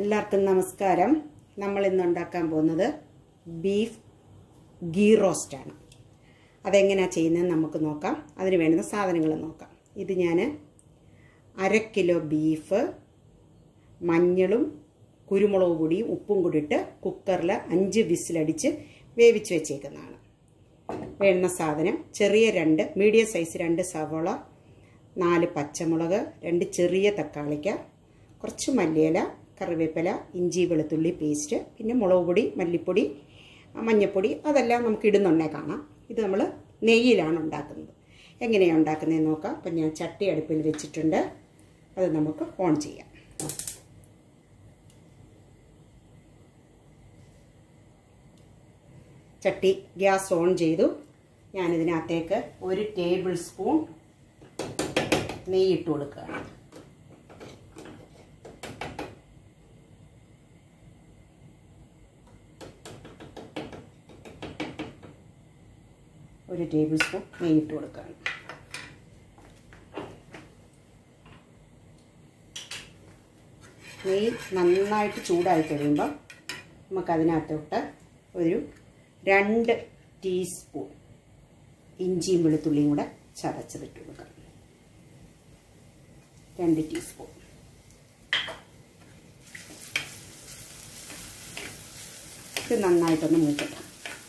എല്ലാവർക്കും നമസ്കാരം നമ്മൾ ഇന്ന് ഉണ്ടാക്കാൻ പോകുന്നത് ബീഫ് ഗീ റോസ്റ്റാണ് അതെങ്ങനെയാണ് ചെയ്യുന്നത് നമുക്ക് നോക്കാം അതിന് വേണ്ടുന്ന സാധനങ്ങൾ നോക്കാം ഇത് ഞാൻ അര കിലോ ബീഫ് മഞ്ഞളും കുരുമുളക് പൊടിയും ഉപ്പും കൂടി ഇട്ട് കുക്കറിൽ അഞ്ച് വിസിലടിച്ച് വേവിച്ച് വെച്ചേക്കുന്നതാണ് വേണ്ടുന്ന സാധനം ചെറിയ രണ്ട് മീഡിയം സൈസ് രണ്ട് സവോള നാല് പച്ചമുളക് രണ്ട് ചെറിയ തക്കാളിക്ക കുറച്ച് മല്ലിയില കറിവേപ്പില ഇഞ്ചി വെളുത്തുള്ളി പേസ്റ്റ് പിന്നെ മുളക് പൊടി മല്ലിപ്പൊടി മഞ്ഞൾപ്പൊടി അതെല്ലാം നമുക്ക് ഇടുന്നുണ്ടേ കാണാം ഇത് നമ്മൾ നെയ്യിലാണ് ഉണ്ടാക്കുന്നത് എങ്ങനെയാണ് ഉണ്ടാക്കുന്നതെന്ന് നോക്കാം അപ്പം ഞാൻ ചട്ടി അടുപ്പിൽ വെച്ചിട്ടുണ്ട് അത് നമുക്ക് ഓൺ ചെയ്യാം ചട്ടി ഗ്യാസ് ഓൺ ചെയ്തു ഞാനിതിനകത്തേക്ക് ഒരു ടേബിൾ സ്പൂൺ നെയ്യിട്ട് കൊടുക്കുകയാണ് ഒരു ടേബിൾ സ്പൂൺ നെയ്യിട്ട് കൊടുക്കുകയാണ് നെയ്യ് നന്നായിട്ട് ചൂടായി കഴിയുമ്പോൾ നമുക്കതിനകത്തോട്ട് ഒരു രണ്ട് ടീസ്പൂൺ ഇഞ്ചിയും വെളുത്തുള്ളിയും കൂടെ ചതച്ചതിട്ട് കൊടുക്കാം രണ്ട് ടീസ്പൂൺ ഇത് നന്നായിട്ടൊന്ന് മൂക്കട്ടെ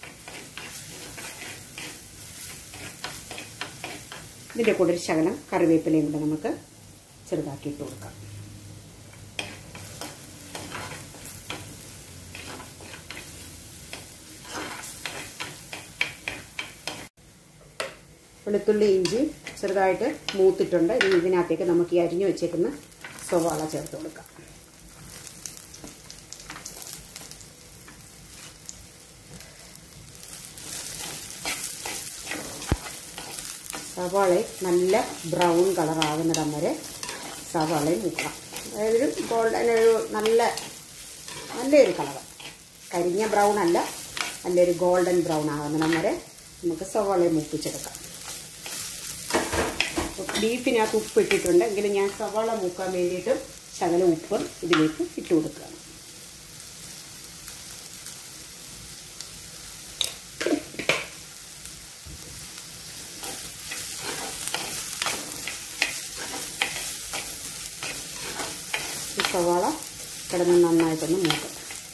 ഇതിൻ്റെ കൂടെ ഒരു ശകലം കറിവേപ്പിലയും കൂടെ നമുക്ക് ചെറുതാക്കി ഇട്ട് കൊടുക്കാം വെളുത്തുള്ളി ഇഞ്ചി ചെറുതായിട്ട് മൂത്തിട്ടുണ്ട് ഇനി ഇതിനകത്തേക്ക് നമുക്ക് ഈ അരിഞ്ഞു വെച്ചേക്കുന്ന സവാള ചേർത്ത് കൊടുക്കാം സവാള നല്ല ബ്രൗൺ കളറാകുന്നിടം വരെ സവാളയും മുക്കണം അതായത് ഒരു ഗോൾഡൻ ഒരു നല്ല നല്ലൊരു കളർ കരിഞ്ഞ ബ്രൗൺ അല്ല നല്ലൊരു ഗോൾഡൻ ബ്രൗൺ ആകുന്നിടം വരെ നമുക്ക് സവാളയെ മൂപ്പിച്ചെടുക്കാം ബീഫിനകത്ത് ഉപ്പ് ഇട്ടിട്ടുണ്ട് എങ്കിലും ഞാൻ സവാള മൂക്കാൻ വേണ്ടിയിട്ട് ശകലം ഉപ്പ് ഇതിലേക്ക് ഇട്ട് കൊടുക്കുകയാണ് ഈ സവാള കിടന്ന് നന്നായിട്ടൊന്ന് മൂക്കട്ടെ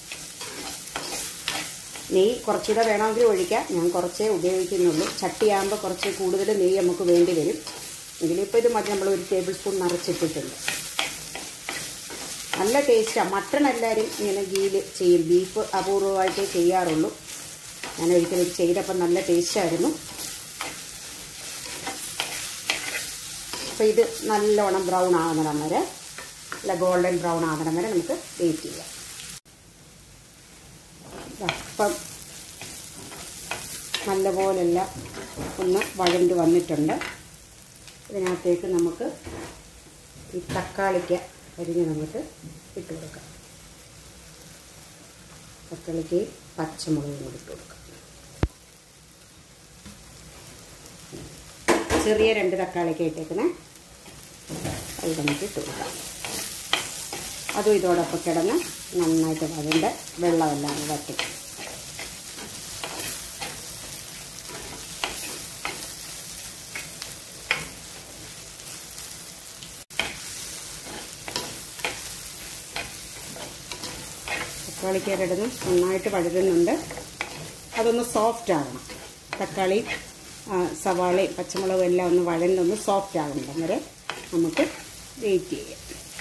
നെയ്യ് കുറച്ചുകൂടെ വേണമെങ്കിൽ ഒഴിക്കാം ഞാൻ കുറച്ചേ ഉപയോഗിക്കുന്നുള്ളൂ ചട്ടിയാകുമ്പോൾ കുറച്ച് കൂടുതൽ നെയ്യ് നമുക്ക് വേണ്ടി വരും എങ്കിലിപ്പോൾ ഇത് മതി നമ്മൾ ഒരു ടേബിൾ സ്പൂൺ നിറച്ചിട്ടിട്ടുണ്ട് നല്ല ടേസ്റ്റാണ് മട്ടൺ എല്ലാവരും ഇങ്ങനെ ഗീല് ചെയ്യും ബീഫ് അപൂർവമായിട്ടേ ചെയ്യാറുള്ളൂ ഞാൻ ഒരിക്കലും ചെയ്തപ്പോൾ നല്ല ടേസ്റ്റായിരുന്നു അപ്പോൾ ഇത് നല്ലോണം ബ്രൗൺ ആകുന്നിടം വരെ അല്ല ഗോൾഡൻ ബ്രൗൺ ആകുന്നിടം വരെ നമുക്ക് വെയിറ്റ് ചെയ്യാം അപ്പം നല്ലപോലെല്ലാം ഒന്ന് വഴണ്ട് വന്നിട്ടുണ്ട് ഇതിനകത്തേക്ക് നമുക്ക് ഈ തക്കാളിക്ക് അരിഞ്ഞ് നമുക്ക് ഇട്ട് കൊടുക്കാം തക്കാളിക്ക് പച്ചമുളകും കൂടി ഇട്ട് കൊടുക്കാം ചെറിയ രണ്ട് തക്കാളിക്ക് ഇട്ടേക്കണേ അത് നമുക്ക് ഇട്ട് കൊടുക്കാം അതും ഇതോടൊപ്പം കിടന്ന് നന്നായിട്ട് വഴണ്ട് വെള്ളമെല്ലാം വറ്റിക്കും തക്കാളിക്ക് കിടന്ന് നന്നായിട്ട് വഴരുന്നുണ്ട് അതൊന്ന് സോഫ്റ്റ് ആകണം തക്കാളി സവാളയും പച്ചമുളകും എല്ലാം ഒന്ന് വഴന്നൊന്ന് സോഫ്റ്റ് ആകണം വരെ നമുക്ക് വെയിറ്റ് ചെയ്യാം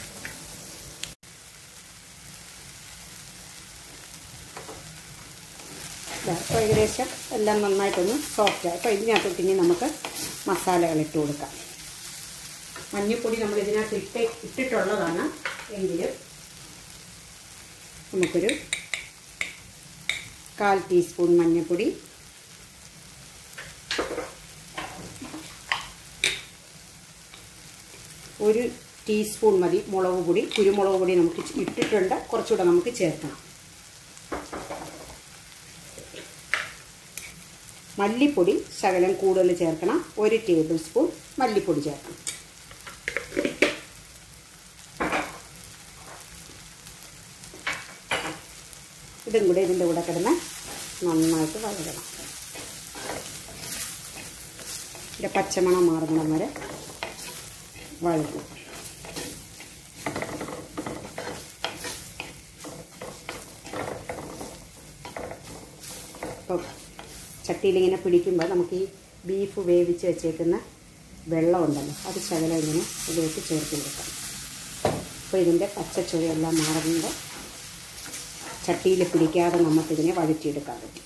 അപ്പോൾ ഏകദേശം എല്ലാം നന്നായിട്ടൊന്ന് സോഫ്റ്റായി അപ്പോൾ ഇതിനകത്തോട്ട് ഇനി നമുക്ക് മസാലകൾ ഇട്ട് കൊടുക്കാം മഞ്ഞൾപ്പൊടി നമ്മൾ ഇതിനകത്ത് ഇട്ട് ഇട്ടിട്ടുള്ളതാണ് എങ്കിലും നമുക്കൊരു കാൽ ടീസ്പൂൺ മഞ്ഞൾപ്പൊടി ഒരു ടീസ്പൂൺ മതി മുളക് പൊടി കുരുമുളക് പൊടി നമുക്ക് ഇട്ടിട്ടുണ്ട് കുറച്ചുകൂടെ നമുക്ക് ചേർക്കണം മല്ലിപ്പൊടി ശകലം കൂടുതൽ ചേർക്കണം ഒരു ടേബിൾ സ്പൂൺ മല്ലിപ്പൊടി ചേർക്കണം രണ്ടും കൂടെ ഇതിൻ്റെ കൂടെ കിടന്ന് നന്നായിട്ട് വഴകണം ഇതിൻ്റെ പച്ചമണം മാറുന്നിടം വരെ വഴക്കും ഇപ്പം ചട്ടിയിലിങ്ങനെ പിടിക്കുമ്പോൾ നമുക്ക് ഈ ബീഫ് വേവിച്ച് വെച്ചേക്കുന്ന വെള്ളം ഉണ്ടല്ലോ അത് ശകലം ഇങ്ങനെ ഇതിലേക്ക് ചേർത്ത് കൊടുക്കാം അപ്പോൾ ഇതിൻ്റെ പച്ചച്ചുവയെല്ലാം മാറുമ്പോൾ ചട്ടിയിൽ പിടിക്കാതെ നമുക്കിതിനെ വഴറ്റിയെടുക്കാൻ പറ്റും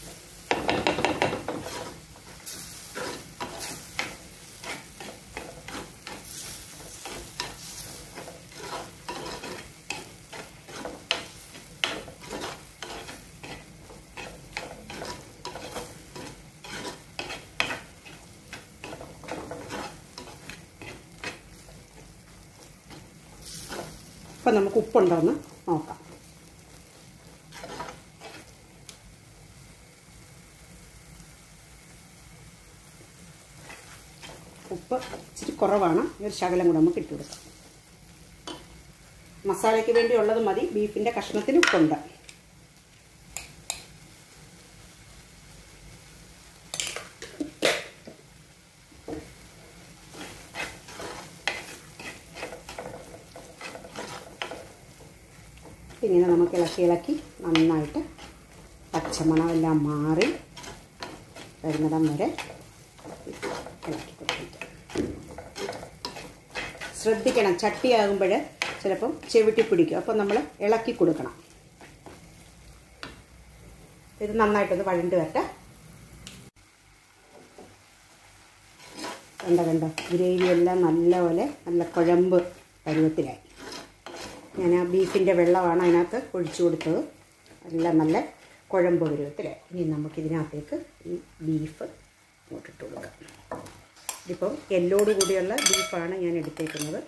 അപ്പം നമുക്ക് ഉപ്പുണ്ടോ എന്ന് നോക്കാം ഉപ്പ് ഇച്ചിരി കുറവാണ് ഈ ഒരു ശകലം കൂടെ നമുക്ക് ഇട്ട് കൊടുക്കാം മസാലയ്ക്ക് വേണ്ടി ഉള്ളത് മതി ബീഫിൻ്റെ കഷ്ണത്തിന് ഉപ്പുണ്ട് ഇങ്ങനെ നമുക്ക് ഇളക്കി ഇളക്കി നന്നായിട്ട് പച്ചമണമെല്ലാം മാറി വരുന്നിടം വരെ ഇളക്കി കൊടുക്കുക ശ്രദ്ധിക്കണം ചട്ടിയാകുമ്പോൾ ചിലപ്പം ചെവിട്ടി പിടിക്കും അപ്പം നമ്മൾ ഇളക്കി കൊടുക്കണം ഇത് നന്നായിട്ടൊന്ന് വഴണ്ട് വരട്ടെ കണ്ട കണ്ട ഗ്രേവി എല്ലാം നല്ലപോലെ നല്ല കുഴമ്പ് പരുവത്തിലായി ഞാൻ ആ ബീഫിൻ്റെ വെള്ളമാണ് അതിനകത്ത് ഒഴിച്ചു കൊടുത്തത് എല്ലാം നല്ല കുഴമ്പ് പരുവത്തിലായി ഇനി നമുക്കിതിനകത്തേക്ക് ഈ ബീഫ് ഇങ്ങോട്ടിട്ട് കൊടുക്കാം ഇതിപ്പം എല്ലോട് കൂടിയുള്ള ബീഫാണ് ഞാൻ എടുത്തേക്കുന്നത്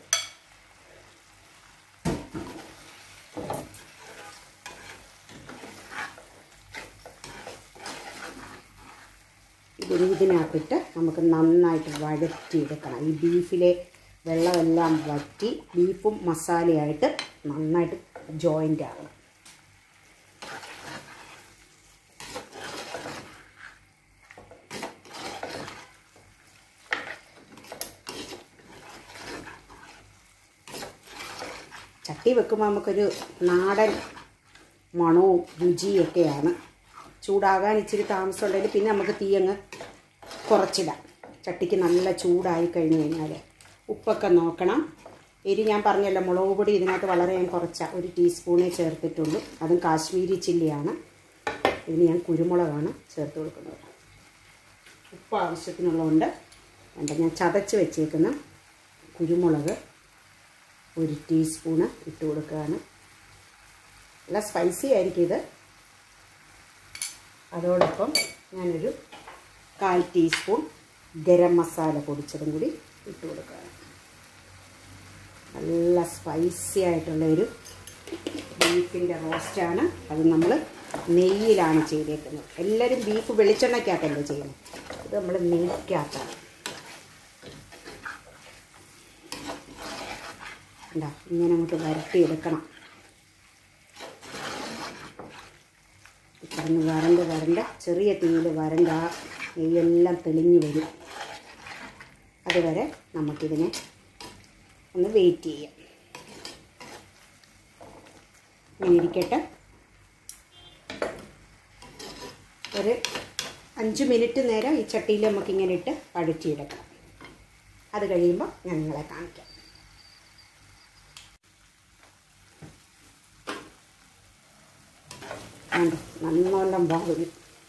ഇതിന് ഇതിനകത്തിട്ട് നമുക്ക് നന്നായിട്ട് വഴറ്റിയെടുക്കണം ഈ ബീഫിലെ വെള്ളമെല്ലാം വറ്റി ബീഫും മസാലയായിട്ട് നന്നായിട്ട് ജോയിൻ്റ് ആകണം ചട്ടി വെക്കുമ്പോൾ നമുക്കൊരു നാടൻ മണവും രുചിയൊക്കെയാണ് ചൂടാകാൻ ഇച്ചിരി താമസം ഉണ്ടെങ്കിൽ പിന്നെ നമുക്ക് തീ അങ്ങ് കുറച്ചിടാം ചട്ടിക്ക് നല്ല ചൂടായി കഴിഞ്ഞ് കഴിഞ്ഞാൽ ഉപ്പൊക്കെ നോക്കണം എരി ഞാൻ പറഞ്ഞല്ലോ മുളക് പൊടി ഇതിനകത്ത് വളരെ ഞാൻ കുറച്ച ഒരു ടീസ്പൂണേ ചേർത്തിട്ടുള്ളൂ അതും കാശ്മീരി ചില്ലിയാണ് ഇതിന് ഞാൻ കുരുമുളകാണ് ചേർത്ത് കൊടുക്കുന്നത് ഉപ്പ് ആവശ്യത്തിനുള്ളതുകൊണ്ട് വേണ്ട ഞാൻ ചതച്ച് വെച്ചേക്കുന്ന കുരുമുളക് ഒരു ടീസ്പൂണ് ഇട്ട് കൊടുക്കുകയാണ് നല്ല സ്പൈസി ആയിരിക്കും ഇത് അതോടൊപ്പം ഞാനൊരു കാൽ ടീസ്പൂൺ ഗരം മസാല പൊടിച്ചതും കൂടി ഇട്ട് കൊടുക്കുകയാണ് നല്ല സ്പൈസി ആയിട്ടുള്ള ഒരു ബീഫിൻ്റെ റോസ്റ്റാണ് അത് നമ്മൾ നെയ്യിലാണ് ചെയ്തേക്കുന്നത് എല്ലാവരും ബീഫ് വെളിച്ചെണ്ണയ്ക്കകത്തല്ലേ ചെയ്യുന്നത് ഇത് നമ്മൾ നെയ്ക്കകത്താണ് എന്താ ഇങ്ങനെ അങ്ങോട്ട് വരട്ടിയെടുക്കണം കിടന്ന് വരണ്ട് വരണ്ട ചെറിയ തീയിൽ വരണ്ട ആ നെയ്യെല്ലാം തെളിഞ്ഞു വരും അതുവരെ നമുക്കിതിനെ ഒന്ന് വെയിറ്റ് ചെയ്യാം ഇങ്ങനെ ഇരിക്കട്ടെ ഒരു അഞ്ച് മിനിറ്റ് നേരം ഈ ചട്ടിയിൽ നമുക്കിങ്ങനെ ഇട്ട് അടിച്ചെടുക്കണം അത് കഴിയുമ്പോൾ ഞാൻ നിങ്ങളെ കാണിക്കാം ഉണ്ട് നന്നോളം വരും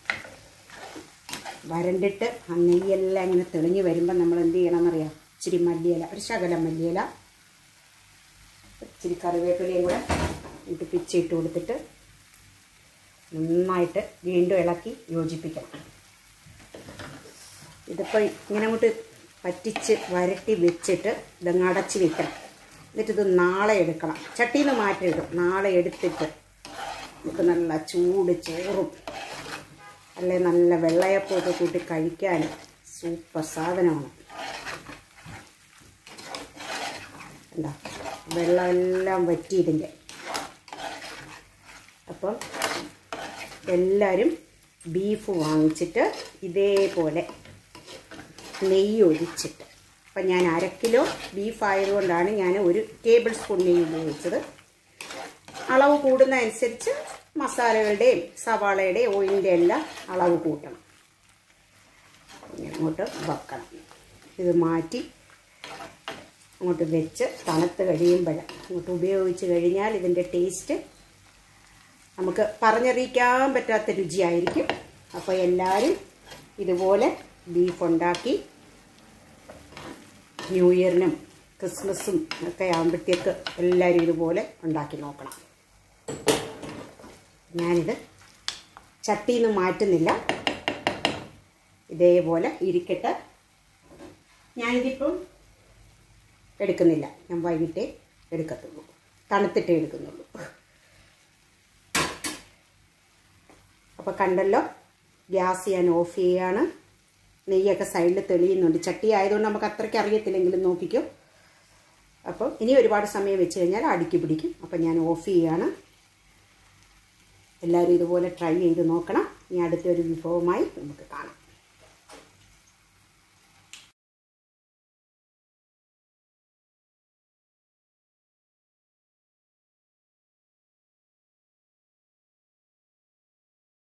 വരണ്ടിട്ട് ആ നെയ്യെല്ലാം ഇങ്ങനെ തെളിഞ്ഞ് വരുമ്പോൾ നമ്മൾ എന്ത് ചെയ്യണമെന്നറിയാം ഇച്ചിരി മല്ലിയില ഒരു ശകലം മല്ലിയില ഇച്ചിരി കറിവേപ്പിലയും കൂടെ ഇട്ട് പിച്ചിട്ട് കൊടുത്തിട്ട് നന്നായിട്ട് വീണ്ടും ഇളക്കി യോജിപ്പിക്കണം ഇതിപ്പോൾ ഇങ്ങനെ അങ്ങോട്ട് പറ്റിച്ച് വരട്ടി വെച്ചിട്ട് ഇതങ്ങ് അടച്ച് വെക്കണം എന്നിട്ട് ഇത് നാളെ എടുക്കണം ചട്ടിയിൽ നിന്ന് മാറ്റിയിടും നാളെ എടുത്തിട്ട് നമുക്ക് നല്ല ചൂട് ചോറും അല്ലെ നല്ല വെള്ളയപ്പമൊക്കെ കൂട്ടി കഴിക്കാൻ സൂപ്പർ സാധനമാണ് എന്താ വെള്ളമെല്ലാം വറ്റി ഇതിൻ്റെ അപ്പം എല്ലാവരും ബീഫ് വാങ്ങിച്ചിട്ട് ഇതേപോലെ നെയ്യ് ഒഴിച്ചിട്ട് അപ്പം ഞാൻ അര കിലോ ബീഫ് ആയതുകൊണ്ടാണ് ഞാൻ ഒരു ടേബിൾ സ്പൂൺ നെയ്യ് ഉപയോഗിച്ചത് അളവ് കൂടുന്ന അനുസരിച്ച് മസാലകളുടെയും സവാളയുടെയും ഓയിലിൻ്റെ എല്ലാം അളവ് കൂട്ടണം അങ്ങോട്ട് വെക്കണം ഇത് മാറ്റി അങ്ങോട്ട് വെച്ച് തണുത്ത് കഴിയുമ്പോൾ അങ്ങോട്ട് ഉപയോഗിച്ച് കഴിഞ്ഞാൽ ഇതിൻ്റെ ടേസ്റ്റ് നമുക്ക് പറഞ്ഞറിയിക്കാൻ പറ്റാത്ത രുചിയായിരിക്കും അപ്പോൾ എല്ലാവരും ഇതുപോലെ ബീഫ് ഉണ്ടാക്കി ന്യൂ ഇയറിനും ക്രിസ്മസും ഒക്കെ ആകുമ്പോഴത്തേക്ക് എല്ലാവരും ഇതുപോലെ ഉണ്ടാക്കി നോക്കണം ഞാനിത് ചട്ടിയിൽ നിന്ന് മാറ്റുന്നില്ല ഇതേപോലെ ഇരിക്കട്ടെ ഞാനിതിപ്പം എടുക്കുന്നില്ല ഞാൻ വൈകിട്ടേ എടുക്കത്തുള്ളൂ തണുത്തിട്ടേ എടുക്കുന്നുള്ളൂ അപ്പോൾ കണ്ടല്ലോ ഗ്യാസ് ഞാൻ ഓഫ് ചെയ്യാണ് നെയ്യൊക്കെ സൈഡിൽ തെളിയുന്നുണ്ട് ചട്ടി ആയതുകൊണ്ട് നമുക്ക് അത്രയ്ക്ക് അറിയത്തില്ലെങ്കിലും നോക്കിക്കോ അപ്പോൾ ഇനി ഒരുപാട് സമയം വെച്ച് കഴിഞ്ഞാൽ അടുക്കി പിടിക്കും അപ്പോൾ ഞാൻ ഓഫ് ചെയ്യാണ് എല്ലാവരും ഇതുപോലെ ട്രൈ ചെയ്ത് നോക്കണം ഇനി അടുത്തൊരു വിഭവമായി നമുക്ക് കാണാം